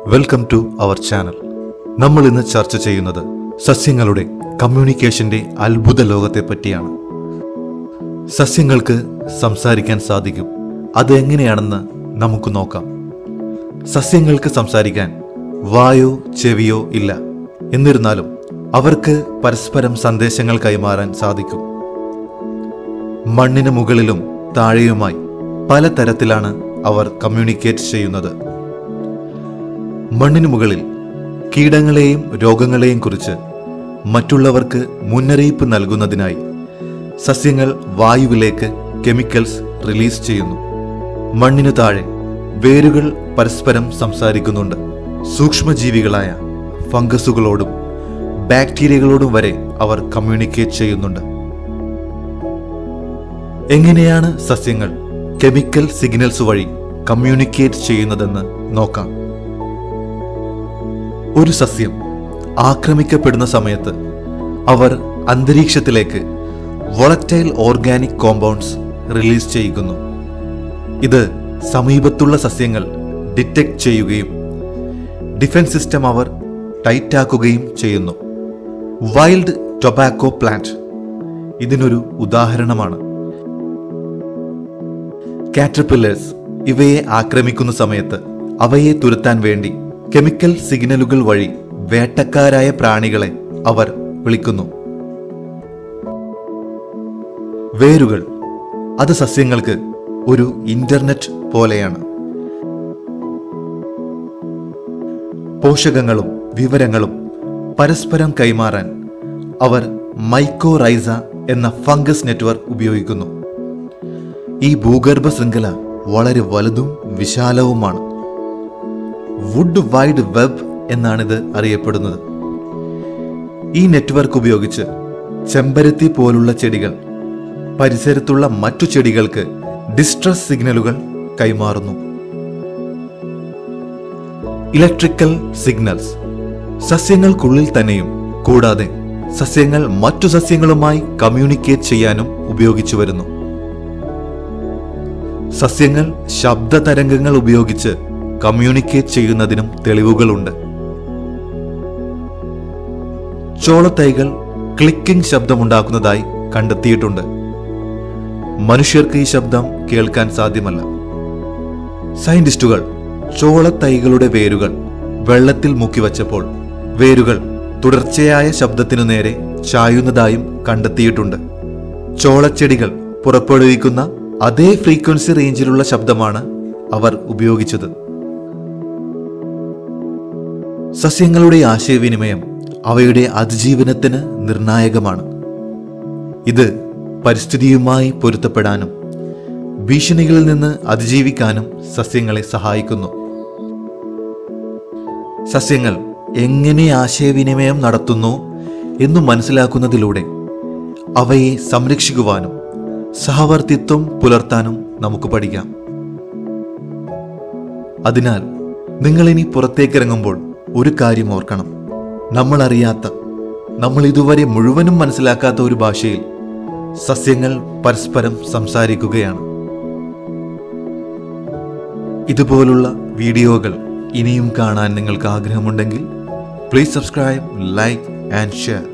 welcome to our channel നമ്മൾ ഇന്ന് ചർച്ച ചെയ്യുന്നത് സസ്യങ്ങളുടെ കമ്മ്യൂണിക്കേഷന്റെ അത്ഭുത ലോകത്തെ പറ്റിയാണ് സസ്യങ്ങൾക്ക് സംസാരിക്കാൻ സാധിക്കും അതെങ്ങനെയാണെന്ന് നമുക്ക് നോക്കാം സസ്യങ്ങൾക്ക് സംസാരിക്കാൻ വായോ ചെവിയോ ഇല്ല എന്നിരുന്നാലും അവർക്ക് പരസ്പരം സന്ദേശങ്ങൾ കൈമാറാൻ സാധിക്കും മണ്ണിന് മുകളിലും താഴെയുമായി പലതരത്തിലാണ് അവർ കമ്മ്യൂണിക്കേറ്റ് ചെയ്യുന്നത് മണ്ണിന് മുകളിൽ കീടങ്ങളെയും രോഗങ്ങളെയും കുറിച്ച് മറ്റുള്ളവർക്ക് മുന്നറിയിപ്പ് നൽകുന്നതിനായി സസ്യങ്ങൾ വായുവിലേക്ക് കെമിക്കൽസ് റിലീസ് ചെയ്യുന്നു മണ്ണിനു താഴെ വേരുകൾ പരസ്പരം സംസാരിക്കുന്നുണ്ട് സൂക്ഷ്മജീവികളായ ഫംഗസുകളോടും ബാക്ടീരിയകളോടും വരെ അവർ കമ്മ്യൂണിക്കേറ്റ് ചെയ്യുന്നുണ്ട് എങ്ങനെയാണ് സസ്യങ്ങൾ കെമിക്കൽ സിഗ്നൽസ് വഴി കമ്മ്യൂണിക്കേറ്റ് ചെയ്യുന്നതെന്ന് നോക്കാം ഒരു സസ്യം ആക്രമിക്കപ്പെടുന്ന സമയത്ത് അവർ അന്തരീക്ഷത്തിലേക്ക് വൊളറ്റൈൽ ഓർഗാനിക് കോമ്പൗണ്ട്സ് റിലീസ് ചെയ്യിക്കുന്നു ഇത് സമീപത്തുള്ള സസ്യങ്ങൾ ഡിറ്റക്ട് ചെയ്യുകയും ഡിഫൻസ് സിസ്റ്റം അവർ ടൈറ്റാക്കുകയും ചെയ്യുന്നു വൈൽഡ് ടൊബാക്കോ പ്ലാന്റ് ഇതിനൊരു ഉദാഹരണമാണ് കാറ്റർപില്ലേഴ്സ് ഇവയെ ആക്രമിക്കുന്ന സമയത്ത് അവയെ തുരത്താൻ വേണ്ടി കെമിക്കൽ സിഗ്നലുകൾ വഴി വേട്ടക്കാരായ പ്രാണികളെ അവർ വിളിക്കുന്നു വേരുകൾ അത് സസ്യങ്ങൾക്ക് ഒരു ഇന്റർനെറ്റ് പോലെയാണ് പോഷകങ്ങളും വിവരങ്ങളും പരസ്പരം കൈമാറാൻ അവർ മൈക്കോറൈസ എന്ന ഫംഗസ് നെറ്റ്വർക്ക് ഉപയോഗിക്കുന്നു ഈ ഭൂഗർഭ ശൃംഖല വളരെ വലുതും വിശാലവുമാണ് വുഡ് വൈഡ് വെബ് എന്നാണിത് അറിയപ്പെടുന്നത് ഈ നെറ്റ്വർക്ക് ഉപയോഗിച്ച് ചെമ്പരത്തി പോലുള്ള ചെടികൾ പരിസരത്തുള്ള മറ്റു ചെടികൾക്ക് ഡിസ്ട്രസ് സിഗ്നലുകൾ കൈമാറുന്നു ഇലക്ട്രിക്കൽ സിഗ്നൽസ് സസ്യങ്ങൾക്കുള്ളിൽ തന്നെയും കൂടാതെ സസ്യങ്ങൾ മറ്റു സസ്യങ്ങളുമായി കമ്മ്യൂണിക്കേറ്റ് ചെയ്യാനും ഉപയോഗിച്ചു വരുന്നു സസ്യങ്ങൾ ശബ്ദ തരംഗങ്ങൾ ഉപയോഗിച്ച് കമ്മ്യൂണിക്കേറ്റ് ചെയ്യുന്നതിനും തെളിവുകളുണ്ട് ചോളത്തൈകൾ ക്ലിക്കിംഗ് ശബ്ദമുണ്ടാക്കുന്നതായി കണ്ടെത്തിയിട്ടുണ്ട് മനുഷ്യർക്ക് ഈ ശബ്ദം കേൾക്കാൻ സാധ്യമല്ല സയന്റിസ്റ്റുകൾ ചോളത്തൈകളുടെ വേരുകൾ വെള്ളത്തിൽ മുക്കിവച്ചപ്പോൾ വേരുകൾ തുടർച്ചയായ ശബ്ദത്തിനു നേരെ ചായുന്നതായും കണ്ടെത്തിയിട്ടുണ്ട് ചോളച്ചെടികൾ പുറപ്പെടുവിക്കുന്ന അതേ ഫ്രീക്വൻസി റേഞ്ചിലുള്ള ശബ്ദമാണ് അവർ ഉപയോഗിച്ചത് സസ്യങ്ങളുടെ ആശയവിനിമയം അവയുടെ അതിജീവനത്തിന് നിർണായകമാണ് ഇത് പരിസ്ഥിതിയുമായി പൊരുത്തപ്പെടാനും ഭീഷണികളിൽ നിന്ന് അതിജീവിക്കാനും സസ്യങ്ങളെ സഹായിക്കുന്നു സസ്യങ്ങൾ എങ്ങനെ ആശയവിനിമയം നടത്തുന്നു എന്നു മനസ്സിലാക്കുന്നതിലൂടെ അവയെ സംരക്ഷിക്കുവാനും സഹവർത്തിത്വം പുലർത്താനും നമുക്ക് പഠിക്കാം അതിനാൽ നിങ്ങൾ ഇനി പുറത്തേക്കിറങ്ങുമ്പോൾ ഒരു കാര്യം ഓർക്കണം നമ്മൾ അറിയാത്ത നമ്മൾ ഇതുവരെ മുഴുവനും മനസ്സിലാക്കാത്ത ഒരു ഭാഷയിൽ സസ്യങ്ങൾ പരസ്പരം സംസാരിക്കുകയാണ് ഇതുപോലുള്ള വീഡിയോകൾ ഇനിയും കാണാൻ നിങ്ങൾക്ക് ആഗ്രഹമുണ്ടെങ്കിൽ please subscribe like and share